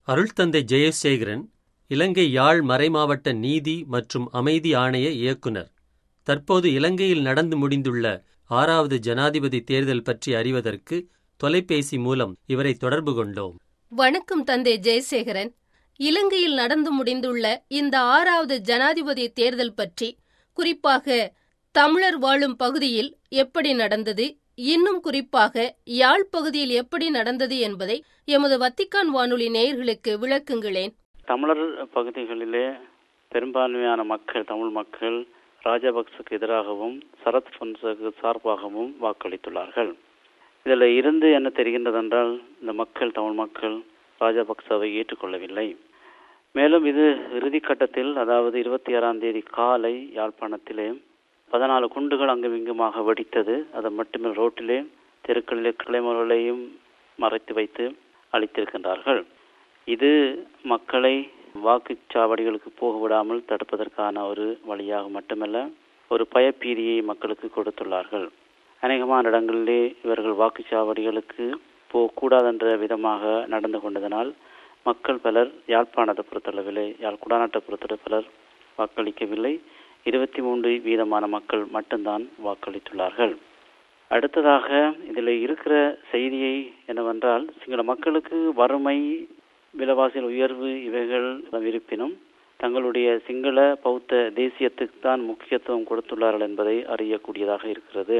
அருள்தந்தை ஜெயசேகரன் இலங்கை யாழ் மறைமாவட்ட நீதி மற்றும் அமைதி ஆணைய இயக்குனர் தற்போது இலங்கையில் நடந்து முடிந்துள்ள ஆறாவது ஜனாதிபதி தேர்தல் பற்றி அறிவதற்கு தொலைபேசி மூலம் இவரை தொடர்பு கொண்டோம் வணக்கம் தந்தை ஜெயசேகரன் இலங்கையில் நடந்து முடிந்துள்ள இந்த ஆறாவது ஜனாதிபதி தேர்தல் பற்றி குறிப்பாக தமிழர் வாழும் பகுதியில் எப்படி நடந்தது இன்னும் குறிப்பாக யாழ் பகுதியில் எப்படி நடந்தது என்பதை எமது வத்திக்கான் வானொலி நேயர்களுக்கு விளக்குங்களேன் தமிழர் பகுதிகளிலே பெரும்பான்மையான மக்கள் தமிழ் மக்கள் ராஜபக்சக்கு எதிராகவும் சரத் பொன்சக்கு சார்பாகவும் வாக்களித்துள்ளார்கள் இதில் இருந்து என்ன தெரிகின்றதென்றால் இந்த மக்கள் தமிழ் மக்கள் ராஜபக்சவை ஏற்றுக்கொள்ளவில்லை மேலும் இது இறுதி கட்டத்தில் அதாவது இருபத்தி ஆறாம் தேதி காலை யாழ்ப்பாணத்திலே பதினாலு குண்டுகள் அங்கும் இங்குமாக வெடித்தது அது மட்டுமே ரோட்டிலே தெருக்களிலே கிளைமர்களையும் மறைத்து வைத்து அளித்திருக்கின்றார்கள் இது மக்களை வாக்குச்சாவடிகளுக்கு போக விடாமல் தடுப்பதற்கான ஒரு வழியாக மட்டுமல்ல ஒரு பயப்பீதியை மக்களுக்கு கொடுத்துள்ளார்கள் அநேகமான இடங்களிலே இவர்கள் வாக்குச்சாவடிகளுக்கு போகக்கூடாதென்ற விதமாக நடந்து கொண்டதனால் மக்கள் பலர் யாழ்ப்பாணத்தை பொறுத்தளவிலே யாழ் குடாநாட்டை பொறுத்தளவு பலர் வாக்களிக்கவில்லை இருபத்தி மூன்று வீதமான மக்கள் மட்டும்தான் வாக்களித்துள்ளார்கள் அடுத்ததாக இதில் இருக்கிற செய்தியை என்னவென்றால் சிங்கள மக்களுக்கு வறுமை விலைவாசிகள் உயர்வு இவைகள் இருப்பினும் தங்களுடைய சிங்கள பௌத்த தேசியத்துக்கு தான் முக்கியத்துவம் கொடுத்துள்ளார்கள் என்பதை அறியக்கூடியதாக இருக்கிறது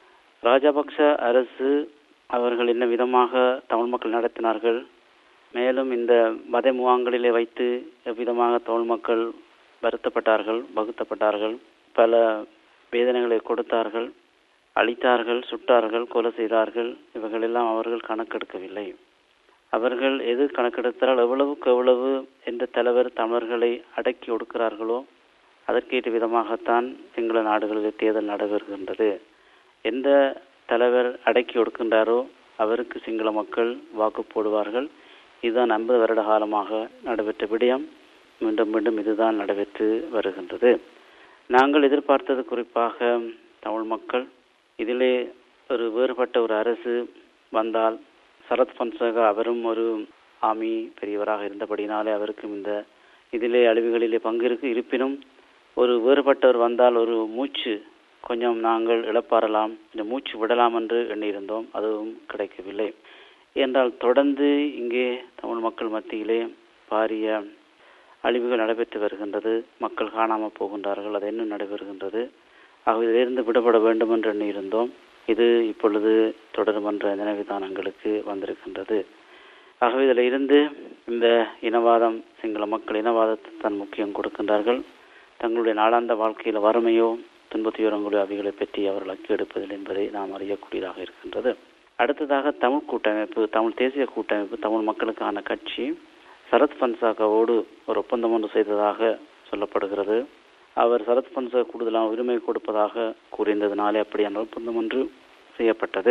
ராஜபக்ஷ அரசு அவர்கள் என்ன விதமாக தமிழ் மக்கள் நடத்தினார்கள் மேலும் இந்த மத முகாங்களிலே வைத்து எவ்விதமாக தமிழ் மக்கள் வருத்தப்பட்டார்கள் வகுத்தப்பட்டார்கள் பல வேதனைகளை கொடுத்தார்கள் அழித்தார்கள் சுட்டார்கள் கொலை செய்தார்கள் இவைகளெல்லாம் அவர்கள் கணக்கெடுக்கவில்லை அவர்கள் எது கணக்கெடுத்தால் எவ்வளவுக்கு எவ்வளவு எந்த தலைவர் தமிழர்களை அடக்கி ஒடுக்கிறார்களோ அதற்கேற்ற விதமாகத்தான் சிங்கள நாடுகளில் தேர்தல் நடைபெறுகின்றது எந்த தலைவர் அடக்கி ஒடுக்கின்றாரோ அவருக்கு சிங்கள மக்கள் வாக்கு போடுவார்கள் இதுதான் ஐம்பது வருட காலமாக நடைபெற்ற விடயம் மீண்டும் மீண்டும் இதுதான் நடைபெற்று வருகின்றது நாங்கள் எதிர்பார்த்தது குறிப்பாக தமிழ் மக்கள் இதிலே ஒரு வேறுபட்ட ஒரு அரசு வந்தால் சரத் பன்சகா அவரும் ஒரு ஆமி பெரியவராக இருந்தபடினாலே அவருக்கும் இந்த இதிலே அழிவுகளிலே பங்கு இருக்கு இருப்பினும் ஒரு வேறுபட்டவர் வந்தால் ஒரு மூச்சு கொஞ்சம் நாங்கள் இழப்பாரலாம் இந்த மூச்சு விடலாம் என்று எண்ணியிருந்தோம் அதுவும் கிடைக்கவில்லை என்றால் தொடர்ந்து இங்கே தமிழ் மக்கள் மத்தியிலே பாரிய அழிவுகள் நடைபெற்று வருகின்றது மக்கள் காணாமல் போகின்றார்கள் அது இன்னும் நடைபெறுகின்றது ஆகவே இதிலிருந்து விடுபட வேண்டும் என்று எண்ணியிருந்தோம் இது இப்பொழுது தொடரும் என்ற நினைவுதான் எங்களுக்கு வந்திருக்கின்றது ஆகவே இதில் இருந்து இந்த இனவாதம் சிங்கள மக்கள் இனவாதத்தை தான் முக்கியம் கொடுக்கின்றார்கள் தங்களுடைய நாளாந்த வாழ்க்கையில் வறுமையோ துன்பத்துயரங்களோ அவைகளை பற்றி அவர்கள் அக்கி எடுப்பதில் என்பதை நாம் அறியக்கூடியதாக இருக்கின்றது அடுத்ததாக தமிழ் கூட்டமைப்பு தமிழ் தேசிய கூட்டமைப்பு தமிழ் மக்களுக்கான கட்சி சரத் பன்சாகாவோடு ஒரு ஒப்பந்தம் ஒன்று செய்ததாக சொல்லப்படுகிறது அவர் சரத் பன்சா கூடுதலான உரிமை கொடுப்பதாக கூறியிருந்ததினாலே அப்படியான ஒப்பந்தம் ஒன்று செய்யப்பட்டது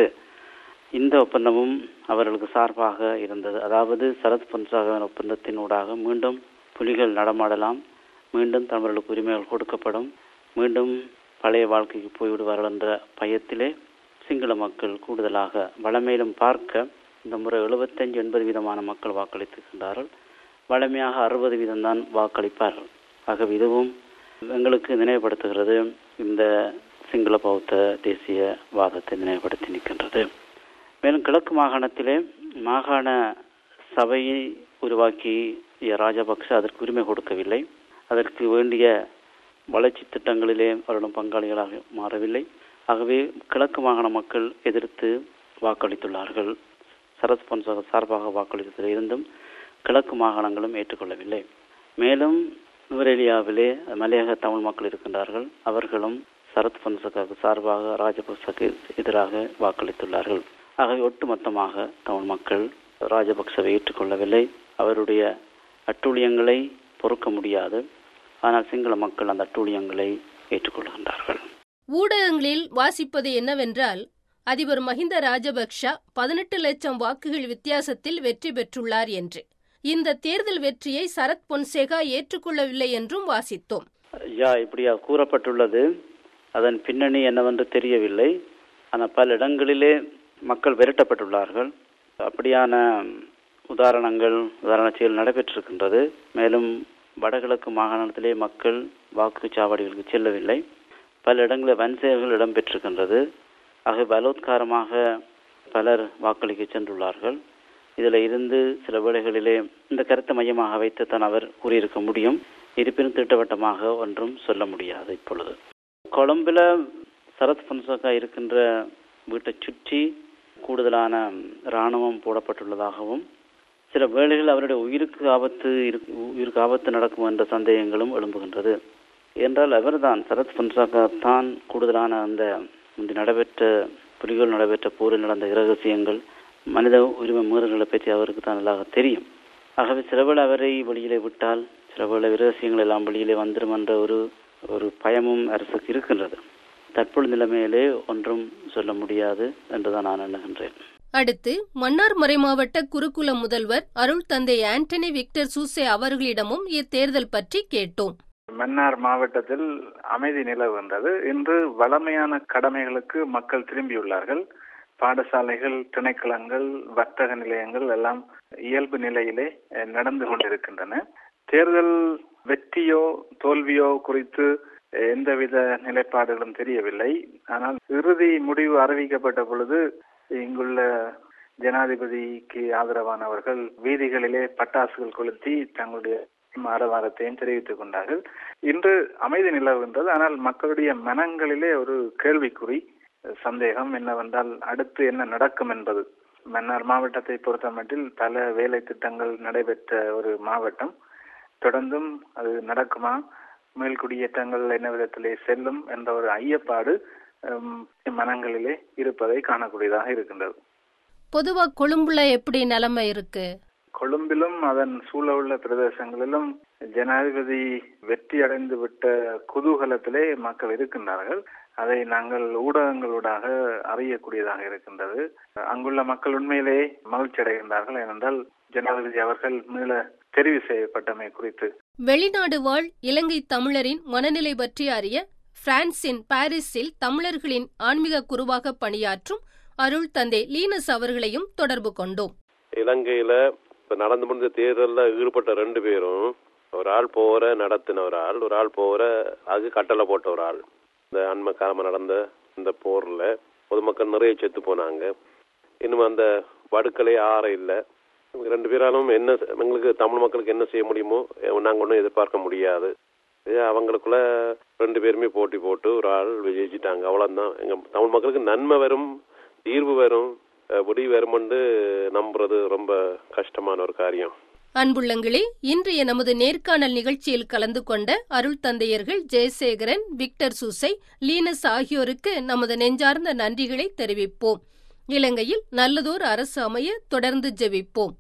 இந்த ஒப்பந்தமும் அவர்களுக்கு சார்பாக இருந்தது அதாவது சரத் பன்சாக ஒப்பந்தத்தினூடாக மீண்டும் புலிகள் நடமாடலாம் மீண்டும் தமிழர்களுக்கு உரிமைகள் கொடுக்கப்படும் மீண்டும் பழைய வாழ்க்கைக்கு போய்விடுவார்கள் என்ற பயத்திலே சிங்கள மக்கள் கூடுதலாக வளமேலும் பார்க்க இந்த முறை எழுபத்தஞ்சு எண்பது வீதமான மக்கள் வாக்களித்திருக்கின்றார்கள் வளமையாக அறுபது வீதம்தான் வாக்களிப்பார்கள் ஆகவே இதுவும் எங்களுக்கு நினைவுபடுத்துகிறது இந்த சிங்கள பௌத்த தேசிய வாதத்தை நினைவுபடுத்தி நிற்கின்றது மேலும் கிழக்கு மாகாணத்திலே மாகாண சபையை உருவாக்கி ராஜபக்ச அதற்கு உரிமை கொடுக்கவில்லை அதற்கு வேண்டிய வளர்ச்சி திட்டங்களிலே அவர்களும் பங்காளிகளாக மாறவில்லை ஆகவே கிழக்கு மாகாண மக்கள் எதிர்த்து வாக்களித்துள்ளார்கள் சரத் பொன்சக சார்பாக வாக்களித்ததில் இருந்தும் கிழக்கு மாகாணங்களும் ஏற்றுக்கொள்ளவில்லை மேலும் நுவரெலியாவிலே மலையக தமிழ் மக்கள் இருக்கின்றார்கள் அவர்களும் சரத் பொன்சகாவுக்கு சார்பாக ராஜபக்சக்கு எதிராக வாக்களித்துள்ளார்கள் ஆகவே ஒட்டுமொத்தமாக தமிழ் மக்கள் ராஜபக்சவை ஏற்றுக்கொள்ளவில்லை அவருடைய அட்டூழியங்களை பொறுக்க முடியாது ஆனால் சிங்கள மக்கள் அந்த அட்டூழியங்களை ஏற்றுக்கொள்கின்றார்கள் ஊடகங்களில் வாசிப்பது என்னவென்றால் அதிபர் மஹிந்த ராஜபக்ஷ பதினெட்டு லட்சம் வாக்குகள் வித்தியாசத்தில் வெற்றி பெற்றுள்ளார் என்று இந்த தேர்தல் வெற்றியை சரத் பொன்சேகா ஏற்றுக்கொள்ளவில்லை என்றும் வாசித்தோம் யா இப்படியா கூறப்பட்டுள்ளது அதன் பின்னணி என்னவென்று தெரியவில்லை ஆனால் பல இடங்களிலே மக்கள் விரட்டப்பட்டுள்ளார்கள் அப்படியான உதாரணங்கள் உதாரண செயல் நடைபெற்றிருக்கின்றது மேலும் வடகிழக்கு மாகாணத்திலே மக்கள் வாக்குச்சாவடிகளுக்கு செல்லவில்லை பல இடங்களில் வன் செயல்கள் இடம்பெற்றிருக்கின்றது ஆக பலோத்காரமாக பலர் வாக்களிக்க சென்றுள்ளார்கள் இதில் இருந்து சில வேளைகளிலே இந்த கருத்தை மையமாக வைத்து தான் அவர் கூறியிருக்க முடியும் இருப்பினும் திட்டவட்டமாக ஒன்றும் சொல்ல முடியாது இப்பொழுது கொழும்பில் சரத் பொன்சகா இருக்கின்ற வீட்டை சுற்றி கூடுதலான இராணுவம் போடப்பட்டுள்ளதாகவும் சில வேளைகளில் அவருடைய உயிருக்கு ஆபத்து உயிருக்கு ஆபத்து நடக்கும் என்ற சந்தேகங்களும் எழும்புகின்றது என்றால் அவர்தான் சரத் பொன்சாகா தான் கூடுதலான அந்த முந்தி நடைபெற்ற புலிகள் நடைபெற்ற போரில் நடந்த இரகசியங்கள் மனித உரிமை மீறல்களை பற்றி அவருக்கு தான் நல்லாக தெரியும் ஆகவே சிலவேளை அவரை வெளியிலே விட்டால் சிலவேளை இரகசியங்கள் எல்லாம் வெளியிலே வந்துடும் என்ற ஒரு ஒரு பயமும் அரசுக்கு இருக்கின்றது தற்பொழுது நிலைமையிலே ஒன்றும் சொல்ல முடியாது என்றுதான் நான் எண்ணுகின்றேன் அடுத்து மன்னார் மறைமாவட்ட குருகுல முதல்வர் அருள் தந்தை ஆண்டனி விக்டர் சூசே அவர்களிடமும் இத்தேர்தல் பற்றி கேட்டோம் மன்னார் மாவட்டத்தில் அமைதி நிலவுகின்றது இன்று வளமையான கடமைகளுக்கு மக்கள் திரும்பியுள்ளார்கள் பாடசாலைகள் திணைக்களங்கள் வர்த்தக நிலையங்கள் எல்லாம் இயல்பு நிலையிலே நடந்து கொண்டிருக்கின்றன தேர்தல் வெற்றியோ தோல்வியோ குறித்து எந்தவித நிலைப்பாடுகளும் தெரியவில்லை ஆனால் இறுதி முடிவு அறிவிக்கப்பட்ட பொழுது இங்குள்ள ஜனாதிபதிக்கு ஆதரவானவர்கள் வீதிகளிலே பட்டாசுகள் கொளுத்தி தங்களுடைய ஆரவாரத்தையும் தெரிவித்துக் கொண்டார்கள் இன்று அமைதி நிலவுகின்றது ஆனால் மக்களுடைய மனங்களிலே ஒரு கேள்விக்குறி சந்தேகம் என்னவென்றால் அடுத்து என்ன நடக்கும் என்பது மன்னார் மாவட்டத்தை பொறுத்தமட்டில் பல வேலை திட்டங்கள் நடைபெற்ற ஒரு மாவட்டம் தொடர்ந்தும் அது நடக்குமா மேல்குடியேற்றங்கள் என்ன விதத்திலே செல்லும் என்ற ஒரு ஐயப்பாடு மனங்களிலே இருப்பதை காணக்கூடியதாக இருக்கின்றது பொதுவா கொழும்புல எப்படி நிலைமை இருக்கு கொழும்பிலும் அதன் சூழ உள்ள பிரதேசங்களிலும் ஜனாதிபதி வெற்றி அடைந்து விட்ட குதூகலத்திலே மக்கள் இருக்கின்றார்கள் அதை நாங்கள் ஊடகங்களூடாக அறியக்கூடியதாக இருக்கின்றது அங்குள்ள மக்கள் உண்மையிலே மகிழ்ச்சி அடைகின்றார்கள் ஏனென்றால் ஜனாதிபதி அவர்கள் மீள தெரிவு செய்யப்பட்டமை குறித்து வெளிநாடு வாழ் இலங்கை தமிழரின் மனநிலை பற்றி அறிய பிரான்சின் பாரிஸில் தமிழர்களின் ஆன்மீக குருவாக பணியாற்றும் அருள் தந்தை லீனஸ் அவர்களையும் தொடர்பு கொண்டோம் இலங்கையில இப்ப நடந்து முடிஞ்ச தேர்தல்ல ஈடுபட்ட ரெண்டு பேரும் ஒரு ஆள் போற நடத்தின ஒரு ஆள் ஒரு ஆள் போற அது கட்டளை போட்ட ஒரு ஆள் இந்த அண்மை காலமா நடந்த இந்த போர்ல பொதுமக்கள் நிறைய செத்து போனாங்க இன்னும் அந்த வடுக்களே ஆற இல்லை ரெண்டு பேராலும் என்ன எங்களுக்கு தமிழ் மக்களுக்கு என்ன செய்ய முடியுமோ நாங்கள் ஒன்றும் எதிர்பார்க்க முடியாது அவங்களுக்குள்ள ரெண்டு பேருமே போட்டி போட்டு ஒரு ஆள் விஜயிச்சிட்டாங்க அவ்வளோதான் எங்க தமிழ் மக்களுக்கு நன்மை வரும் தீர்வு வரும் முடிவு வரும்னு நம்புறது ரொம்ப கஷ்டமான ஒரு காரியம் அன்புள்ளங்களே இன்றைய நமது நேர்காணல் நிகழ்ச்சியில் கலந்து கொண்ட அருள் தந்தையர்கள் ஜெயசேகரன் விக்டர் சூசை லீனஸ் ஆகியோருக்கு நமது நெஞ்சார்ந்த நன்றிகளை தெரிவிப்போம் இலங்கையில் நல்லதோர் அரசு அமைய தொடர்ந்து ஜெபிப்போம்